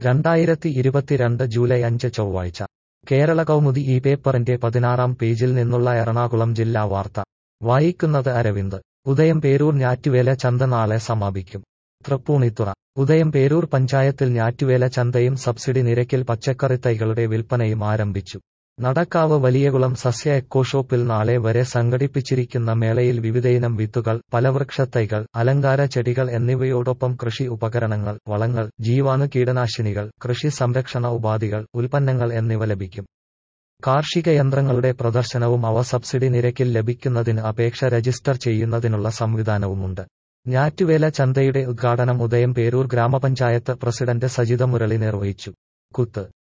രണ്ടായിരത്തി ഇരുപത്തിരണ്ട് ജൂലൈ അഞ്ച് ചൊവ്വാഴ്ച കേരള കൗമുദി ഈ പേപ്പറിന്റെ പതിനാറാം പേജിൽ നിന്നുള്ള എറണാകുളം ജില്ലാ വാർത്ത വായിക്കുന്നത് അരവിന്ദ് ഉദയം പേരൂർ ഞാറ്റുവേല ചന്ത നാളെ സമാപിക്കും തൃപ്പൂണിത്തുറ ഉദയം പേരൂർ പഞ്ചായത്തിൽ ഞാറ്റുവേല ചന്തയും സബ്സിഡി നിരക്കിൽ പച്ചക്കറിത്തൈകളുടെ വിൽപ്പനയും ആരംഭിച്ചു നടക്കാവ് വലിയകുളം സസ്യ എക്കോ ഷോപ്പിൽ നാളെ വരെ സംഘടിപ്പിച്ചിരിക്കുന്ന മേളയിൽ വിവിധയിനം വിത്തുകൾ ഫലവൃക്ഷത്തൈകൾ അലങ്കാര ചെടികൾ എന്നിവയോടൊപ്പം കൃഷി ഉപകരണങ്ങൾ വളങ്ങൾ ജീവാണു കീടനാശിനികൾ കൃഷി സംരക്ഷണ ഉപാധികൾ ഉൽപ്പന്നങ്ങൾ എന്നിവ ലഭിക്കും കാർഷിക യന്ത്രങ്ങളുടെ പ്രദർശനവും അവ സബ്സിഡി നിരക്കിൽ ലഭിക്കുന്നതിന് അപേക്ഷ രജിസ്റ്റർ ചെയ്യുന്നതിനുള്ള സംവിധാനവുമുണ്ട് ഞാറ്റുവേല ചന്തയുടെ ഉദ്ഘാടനം ഉദയം പേരൂർ ഗ്രാമപഞ്ചായത്ത് പ്രസിഡന്റ് സജിത മുരളി നിർവഹിച്ചു കുത്ത്